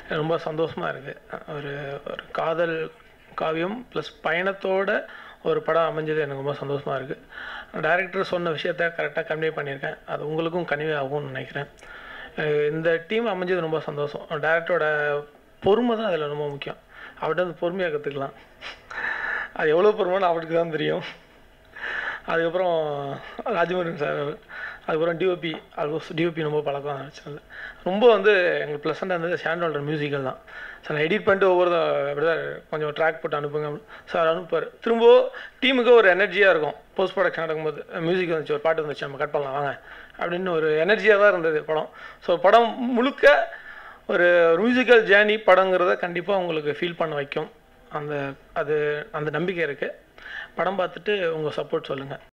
ரொம்ப சந்தோஷமாக இருக்குது ஒரு ஒரு காதல் காவியம் ப்ளஸ் பயணத்தோட ஒரு படம் அமைஞ்சது எனக்கு ரொம்ப சந்தோஷமாக இருக்குது டைரக்டர் சொன்ன விஷயத்த கரெக்டாக கன்வே பண்ணியிருக்கேன் அது உங்களுக்கும் கன்வே ஆகும்னு நினைக்கிறேன் அஹ் இந்த டீம் அமைஞ்சது ரொம்ப சந்தோஷம் டேரக்டரோட பொறுமை தான் அதில் ரொம்ப முக்கியம் அவர்கிட்ட வந்து பொறுமையாக கற்றுக்கலாம் அது எவ்வளோ பொறுமைன்னு அவருக்கு தான் தெரியும் அதுக்கப்புறம் ராஜமுருகன் சார் அதுக்கப்புறம் டிஓபி ஆல்மோஸ்ட் டிஓபி ரொம்ப பழக்கம் வச்சதில்ல ரொம்ப வந்து எங்களுக்கு ப்ளசண்டாக இருந்தது ஷாண்டோட மியூசிக்கல் தான் சார் நான் எடிட் பண்ணிட்டு ஒவ்வொரு பிரதர் கொஞ்சம் ட்ராக் போட்டு அனுப்புங்க சார் அனுப்புவார் திரும்ப டீமுக்கு ஒரு எனர்ஜியாக இருக்கும் போஸ்ட் ப்ரொடக்ஷன் நடக்கும்போது மியூசிக் வந்துச்சு ஒரு பாட்டு வந்துச்சு நம்ம கட் பண்ணலாம் வாங்க அப்படின்னு ஒரு எனர்ஜியாக தான் இருந்தது படம் ஸோ படம் முழுக்க ஒரு மியூசிக்கல் ஜேர்னி படங்கிறத கண்டிப்பாக உங்களுக்கு ஃபீல் பண்ண வைக்கும் அந்த அது அந்த நம்பிக்கை இருக்குது படம் பார்த்துட்டு உங்கள் சப்போர்ட் சொல்லுங்கள்